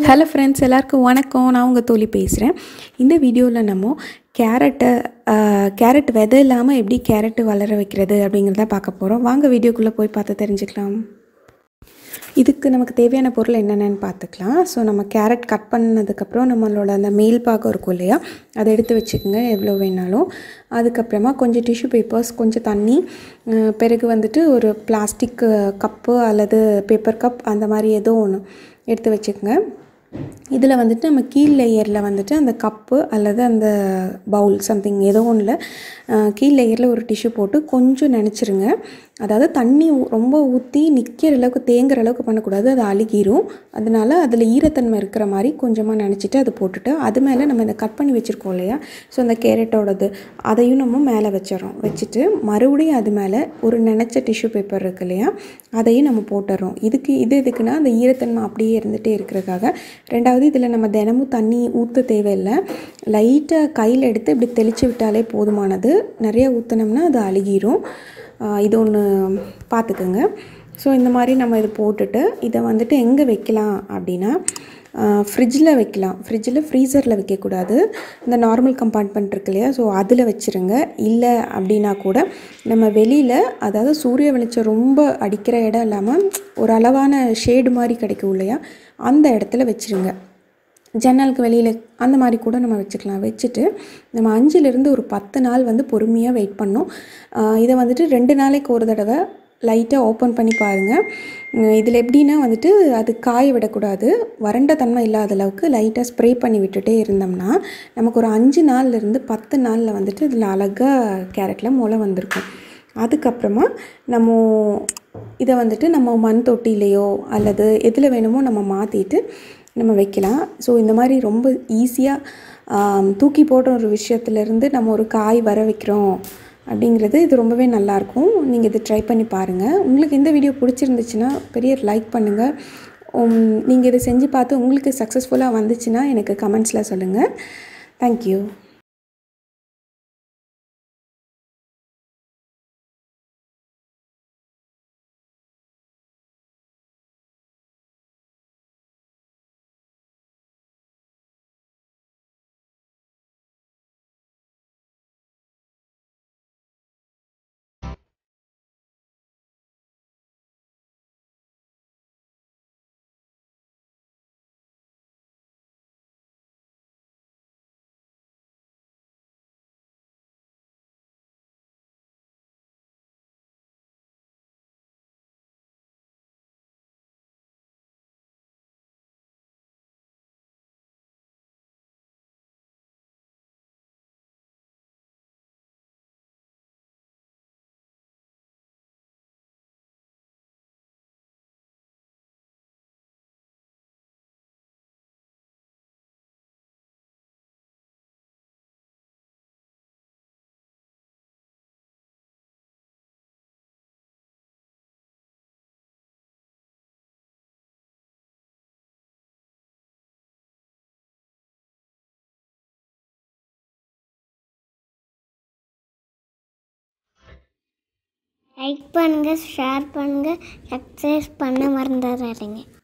hello friends எல்லாருக்கும் வணக்கம் நான் உங்கள் தோழி பேசுகிறேன் இந்த வீடியோவில் நம்ம கேரட்டை கேரட் விதை இல்லாமல் எப்படி கேரட்டு வளர வைக்கிறது அப்படிங்கிறத பார்க்க போகிறோம் வாங்க வீடியோக்குள்ளே போய் பார்த்து தெரிஞ்சுக்கலாம் இதுக்கு நமக்கு தேவையான பொருள் என்னென்னு பார்த்துக்கலாம் ஸோ நம்ம கேரட் கட் பண்ணதுக்கப்புறம் நம்மளோட அந்த மேல் பாகம் இருக்கும் இல்லையா அதை எடுத்து வச்சுக்கோங்க எவ்வளோ வேணாலும் அதுக்கப்புறமா கொஞ்சம் டிஷ்யூ பேப்பர்ஸ் கொஞ்சம் தண்ணி அஹ் பிறகு வந்துட்டு ஒரு பிளாஸ்டிக் கப்பு அல்லது பேப்பர் கப் அந்த மாதிரி ஏதோ ஒன்று எடுத்து வச்சுக்கோங்க இதில் வந்துட்டு நம்ம கீழ் லேயரில் வந்துட்டு அந்த கப்பு அல்லது அந்த பவுல் சம்திங் ஏதோ ஒன்றில் கீழ் லேயரில் ஒரு டிஷ்யூ போட்டு கொஞ்சம் நினச்சிருங்க அதாவது தண்ணி ஊ- ரொம்ப ஊற்றி நிற்கிற அளவுக்கு தேங்குற அளவுக்கு பண்ணக்கூடாது அது அழுகிரும் அதனால அதில் ஈரத்தன்மை இருக்கிற மாதிரி கொஞ்சமாக நினச்சிட்டு அதை போட்டுட்டு அது மேலே நம்ம இந்த கட் பண்ணி வச்சுருக்கோம் இல்லையா ஸோ அந்த கேரட்டோடது அதையும் நம்ம மேலே வச்சிடறோம் வச்சுட்டு மறுபடியும் அது மேலே ஒரு நினச்ச டிஷ்யூ பேப்பர் இருக்கு இல்லையா அதையும் நம்ம போட்டுறோம் இதுக்கு இது எதுக்குன்னா அந்த ஈரத்தன்மை அப்படியே இருந்துகிட்டே இருக்கிறதுக்காக ரெண்டாவது இதில் நம்ம தினமும் தண்ணி ஊற்ற தேவையில்லை லைட்டாக கையில் எடுத்து இப்படி தெளித்து விட்டாலே போதுமானது நிறைய ஊற்றினோம்னா அது அழுகிரும் ஆஹ் இது ஒன்று பார்த்துக்குங்க ஸோ இந்த மாதிரி நம்ம இது போட்டுட்டு இதை வந்துட்டு எங்கே வைக்கலாம் அப்படின்னா ஃப்ரிட்ஜில் வைக்கலாம் ஃப்ரிட்ஜில் ஃப்ரீசரில் வைக்கக்கூடாது இந்த நார்மல் கம்பார்ட்மெண்ட் இருக்கு இல்லையா ஸோ அதில் வச்சுருங்க இல்லை அப்படின்னா கூட நம்ம வெளியில் அதாவது சூரிய வெளிச்சம் ரொம்ப அடிக்கிற இடம் இல்லாமல் ஒரு அளவான ஷேடு மாதிரி கிடைக்கும் இல்லையா அந்த இடத்துல வச்சுருங்க ஜன்னலுக்கு வெளியில் அந்த மாதிரி கூட நம்ம வச்சுக்கலாம் வச்சுட்டு நம்ம அஞ்சுலேருந்து ஒரு பத்து நாள் வந்து பொறுமையாக வெயிட் பண்ணோம் இதை வந்துட்டு ரெண்டு நாளைக்கு ஒரு தடவை லைட்டாக ஓப்பன் பண்ணி பாருங்கள் இதில் எப்படின்னா வந்துட்டு அது காய விடக்கூடாது வறண்ட தன்மை இல்லாத அளவுக்கு லைட்டாக ஸ்ப்ரே பண்ணி விட்டுட்டே இருந்தோம்னா நமக்கு ஒரு அஞ்சு நாள்லேருந்து பத்து நாளில் வந்துட்டு இதில் அழகாக கேரட்டில் முளை வந்திருக்கும் அதுக்கப்புறமா நம்ம இதை வந்துட்டு நம்ம மண் தொட்டிலையோ அல்லது எதில் வேணுமோ நம்ம மாற்றிட்டு நம்ம வைக்கலாம் ஸோ இந்த மாதிரி ரொம்ப ஈஸியாக தூக்கி போடுற ஒரு விஷயத்துலேருந்து நம்ம ஒரு காய் வர வைக்கிறோம் அப்படிங்கிறது இது ரொம்பவே நல்லாயிருக்கும் நீங்கள் இது ட்ரை பண்ணி பாருங்கள் உங்களுக்கு இந்த வீடியோ பிடிச்சிருந்துச்சுன்னா பெரிய லைக் பண்ணுங்கள் நீங்கள் இதை செஞ்சு பார்த்து உங்களுக்கு சக்ஸஸ்ஃபுல்லாக வந்துச்சுன்னா எனக்கு கமெண்ட்ஸில் சொல்லுங்கள் தேங்க்யூ லைக் பண்ணுங்கள் ஷேர் பண்ணுங்கள் சப்ஸ்கிரைப் பண்ண மறந்துடாதீங்க